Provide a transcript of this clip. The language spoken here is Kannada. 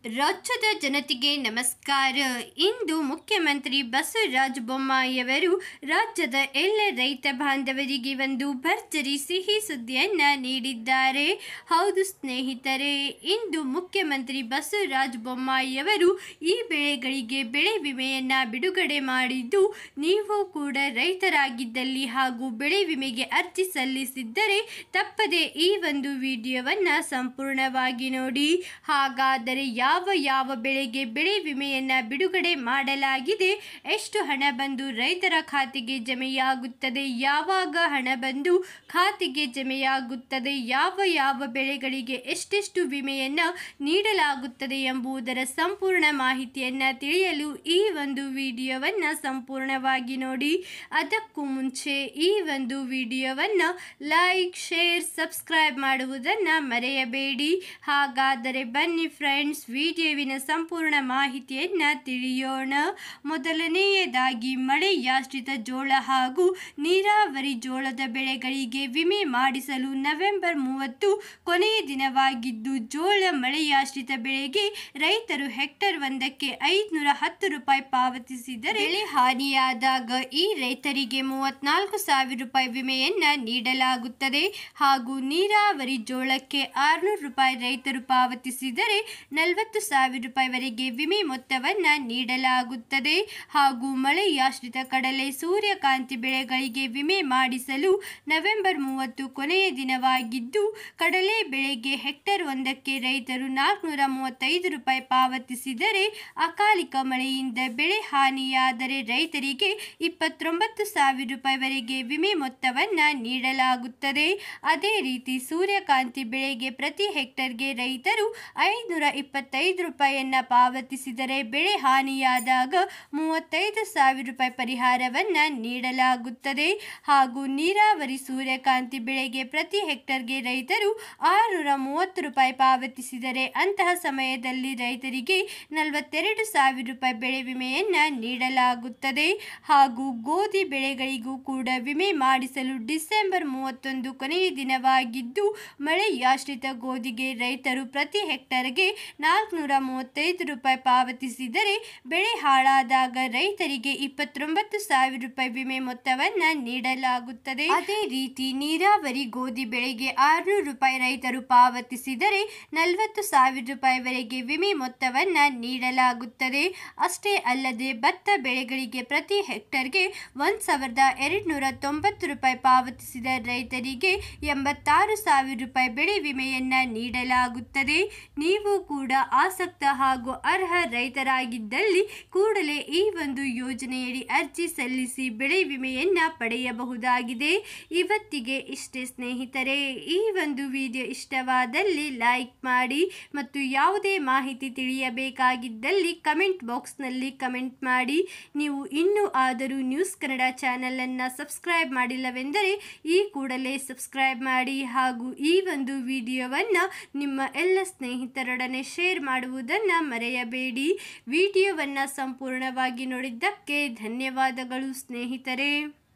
ರಾಜ್ಯದ ಜನತೆಗೆ ನಮಸ್ಕಾರ ಇಂದು ಮುಖ್ಯಮಂತ್ರಿ ಬಸವರಾಜ ಬೊಮ್ಮಾಯಿಯವರು ರಾಜ್ಯದ ಎಲ್ಲ ರೈತ ಬಾಂಧವರಿಗೆ ಒಂದು ಭರ್ಜರಿ ಸಿಹಿ ಸುದ್ದಿಯನ್ನ ನೀಡಿದ್ದಾರೆ ಹೌದು ಸ್ನೇಹಿತರೆ ಇಂದು ಮುಖ್ಯಮಂತ್ರಿ ಬಸವರಾಜ ಬೊಮ್ಮಾಯಿಯವರು ಈ ಬೆಳೆಗಳಿಗೆ ಬೆಳೆ ವಿಮೆಯನ್ನ ಬಿಡುಗಡೆ ಮಾಡಿದ್ದು ನೀವು ಕೂಡ ರೈತರಾಗಿದ್ದಲ್ಲಿ ಹಾಗೂ ಬೆಳೆ ವಿಮೆಗೆ ಅರ್ಜಿ ಸಲ್ಲಿಸಿದ್ದರೆ ತಪ್ಪದೆ ಈ ಒಂದು ವಿಡಿಯೋವನ್ನ ಸಂಪೂರ್ಣವಾಗಿ ನೋಡಿ ಹಾಗಾದರೆ ಯಾವ ಯಾವ ಬೆಳೆಗೆ ಬೆಳೆ ವಿಮೆಯನ್ನ ಬಿಡುಗಡೆ ಮಾಡಲಾಗಿದೆ ಎಷ್ಟು ಹಣ ಬಂದು ರೈತರ ಖಾತೆಗೆ ಜಮೆಯಾಗುತ್ತದೆ ಯಾವಾಗ ಹಣ ಬಂದು ಖಾತೆಗೆ ಜಮೆಯಾಗುತ್ತದೆ ಯಾವ ಯಾವ ಬೆಳೆಗಳಿಗೆ ಎಷ್ಟೆಷ್ಟು ವಿಮೆಯನ್ನ ನೀಡಲಾಗುತ್ತದೆ ಎಂಬುದರ ಸಂಪೂರ್ಣ ಮಾಹಿತಿಯನ್ನ ತಿಳಿಯಲು ಈ ಒಂದು ವಿಡಿಯೋವನ್ನ ಸಂಪೂರ್ಣವಾಗಿ ನೋಡಿ ಅದಕ್ಕೂ ಮುಂಚೆ ಈ ಒಂದು ವಿಡಿಯೋವನ್ನ ಲೈಕ್ ಶೇರ್ ಸಬ್ಸ್ಕ್ರೈಬ್ ಮಾಡುವುದನ್ನು ಮರೆಯಬೇಡಿ ಹಾಗಾದರೆ ಬನ್ನಿ ಫ್ರೆಂಡ್ಸ್ ವಿಡಿಯೋವಿನ ಸಂಪೂರ್ಣ ಮಾಹಿತಿಯನ್ನ ತಿಳಿಯೋಣ ಮೊದಲನೆಯದಾಗಿ ಮಳೆಯಾಶ್ರಿತ ಜೋಳ ಹಾಗೂ ನೀರಾವರಿ ಜೋಳದ ಬೆಳೆಗಳಿಗೆ ವಿಮೆ ಮಾಡಿಸಲು ನವೆಂಬರ್ ಮೂವತ್ತು ಕೊನೆಯ ದಿನವಾಗಿದ್ದು ಜೋಳ ಮಳೆಯಾಶ್ರಿತ ಬೆಳೆಗೆ ರೈತರು ಹೆಕ್ಟರ್ ಒಂದಕ್ಕೆ ಐದುನೂರ ಹತ್ತು ರೂಪಾಯಿ ಪಾವತಿಸಿದರೆ ಬೆಳೆ ಹಾನಿಯಾದಾಗ ಈ ರೈತರಿಗೆ ಮೂವತ್ನಾಲ್ಕು ಸಾವಿರ ರೂಪಾಯಿ ವಿಮೆಯನ್ನ ನೀಡಲಾಗುತ್ತದೆ ಹಾಗೂ ನೀರಾವರಿ ಜೋಳಕ್ಕೆ ಆರುನೂರು ರೂಪಾಯಿ ರೈತರು ಪಾವತಿಸಿದರೆ ನಲವತ್ತು ಸಾವಿರ ರೂಪಾಯಿವರೆಗೆ ವಿಮೆ ಮೊತ್ತವನ್ನ ನೀಡಲಾಗುತ್ತದೆ ಹಾಗೂ ಮಳೆಯಾಶ್ರಿತ ಕಡಲೆ ಸೂರ್ಯಕಾಂತಿ ಬೆಳೆಗಳಿಗೆ ವಿಮೆ ಮಾಡಿಸಲು ನವೆಂಬರ್ ಮೂವತ್ತು ಕೊನೆಯ ದಿನವಾಗಿದ್ದು ಕಡಲೆ ಬೆಳೆಗೆ ಹೆಕ್ಟರ್ ಒಂದಕ್ಕೆ ರೈತರು ನಾಲ್ಕುನೂರ ಮೂವತ್ತೈದು ರೂಪಾಯಿ ಪಾವತಿಸಿದರೆ ಅಕಾಲಿಕ ಮಳೆಯಿಂದ ಬೆಳೆ ಹಾನಿಯಾದರೆ ರೈತರಿಗೆ ಇಪ್ಪತ್ತೊಂಬತ್ತು ಸಾವಿರ ರೂಪಾಯಿವರೆಗೆ ವಿಮೆ ಮೊತ್ತವನ್ನು ನೀಡಲಾಗುತ್ತದೆ ಅದೇ ರೀತಿ ಸೂರ್ಯಕಾಂತಿ ಬೆಳೆಗೆ ಪ್ರತಿ ಹೆಕ್ಟರ್ಗೆ ರೈತರು ಐದುನೂರ ಇಪ್ಪತ್ತೈದು ರೂಪಾಯಿಯನ್ನ ಪಾವತಿಸಿದರೆ ಬೆಳೆ ಹಾನಿಯಾದಾಗ ಮೂವತ್ತೈದು ಸಾವಿರ ರೂಪಾಯಿ ಪರಿಹಾರವನ್ನು ನೀಡಲಾಗುತ್ತದೆ ಹಾಗೂ ನೀರಾವರಿ ಸೂರ್ಯಕಾಂತಿ ಬೆಳೆಗೆ ಪ್ರತಿ ಹೆಕ್ಟರ್ಗೆ ರೈತರು ಆರುನೂರ ಮೂವತ್ತು ರೂಪಾಯಿ ಪಾವತಿಸಿದರೆ ಅಂತಹ ಸಮಯದಲ್ಲಿ ರೈತರಿಗೆ ನಲವತ್ತೆರಡು ಸಾವಿರ ರೂಪಾಯಿ ಬೆಳೆ ವಿಮೆಯನ್ನು ನೀಡಲಾಗುತ್ತದೆ ಹಾಗೂ ಗೋಧಿ ಬೆಳೆಗಳಿಗೂ ಕೂಡ ವಿಮೆ ಮಾಡಿಸಲು ಡಿಸೆಂಬರ್ ಮೂವತ್ತೊಂದು ಕೊನೆಯ ದಿನವಾಗಿದ್ದು ಮಳೆಯಾಶ್ರಿತ ಗೋಧಿಗೆ ರೈತರು ಪ್ರತಿ ಹೆಕ್ಟರ್ಗೆ ನಾಲ್ಕುನೂರ ಮೂವತ್ತೈದು ರೂಪಾಯಿ ಪಾವತಿಸಿದರೆ ಬೆಳೆ ಹಾಳಾದಾಗ ರೈತರಿಗೆ ಇಪ್ಪತ್ತೊಂಬತ್ತು ಸಾವಿರ ರೂಪಾಯಿ ವಿಮೆ ಮೊತ್ತವನ್ನು ನೀಡಲಾಗುತ್ತದೆ ಅದೇ ರೀತಿ ನೀರಾವರಿ ಗೋಧಿ ಬೆಳೆಗೆ ಆರುನೂರು ರೂಪಾಯಿ ರೈತರು ಪಾವತಿಸಿದರೆ ನಲವತ್ತು ಸಾವಿರ ರೂಪಾಯಿವರೆಗೆ ವಿಮೆ ಮೊತ್ತವನ್ನು ನೀಡಲಾಗುತ್ತದೆ ಅಷ್ಟೇ ಅಲ್ಲದೆ ಭತ್ತ ಬೆಳೆಗಳಿಗೆ ಪ್ರತಿ ಹೆಕ್ಟರ್ಗೆ ಒಂದು ಸಾವಿರದ ಎರಡುನೂರ ತೊಂಬತ್ತು ರೂಪಾಯಿ ಪಾವತಿಸಿದ ರೈತರಿಗೆ ಎಂಬತ್ತಾರು ಸಾವಿರ ರೂಪಾಯಿ ಬೆಳೆ ವಿಮೆಯನ್ನ ನೀಡಲಾಗುತ್ತದೆ ನೀವು ಕೂಡ ಆಸಕ್ತ ಹಾಗೂ ಅರ್ಹ ರೈತರಾಗಿದ್ದಲ್ಲಿ ಕೂಡಲೇ ಈ ಒಂದು ಯೋಜನೆಯಡಿ ಅರ್ಜಿ ಸಲ್ಲಿಸಿ ಬೆಳೆ ವಿಮೆಯನ್ನ ಪಡೆಯಬಹುದಾಗಿದೆ ಇವತ್ತಿಗೆ ಇಷ್ಟೇ ಸ್ನೇಹಿತರೆ ಈ ಒಂದು ವಿಡಿಯೋ ಇಷ್ಟವಾದಲ್ಲಿ ಲೈಕ್ ಮಾಡಿ ಮತ್ತು ಯಾವುದೇ ಮಾಹಿತಿ ತಿಳಿಯಬೇಕಾಗಿದ್ದಲ್ಲಿ ಕಮೆಂಟ್ ಬಾಕ್ಸ್ನಲ್ಲಿ ಕಮೆಂಟ್ ಮಾಡಿ ನೀವು ಇನ್ನೂ ಆದರೂ ನ್ಯೂಸ್ ಕನ್ನಡ ಚಾನಲನ್ನು ಸಬ್ಸ್ಕ್ರೈಬ್ ಮಾಡಿಲ್ಲವೆಂದರೆ ಈ ಕೂಡಲೇ ಸಬ್ಸ್ಕ್ರೈಬ್ ಮಾಡಿ ಹಾಗೂ ಈ ಒಂದು ವಿಡಿಯೋವನ್ನು ನಿಮ್ಮ ಎಲ್ಲ ಸ್ನೇಹಿತರೊಡನೆ ಶೇರ್ ಮಾಡುವುದನ್ನು ಮರೆಯಬೇಡಿ ವಿಡಿಯೋವನ್ನು ಸಂಪೂರ್ಣವಾಗಿ ನೋಡಿದ್ದಕ್ಕೆ ಧನ್ಯವಾದಗಳು ಸ್ನೇಹಿತರೆ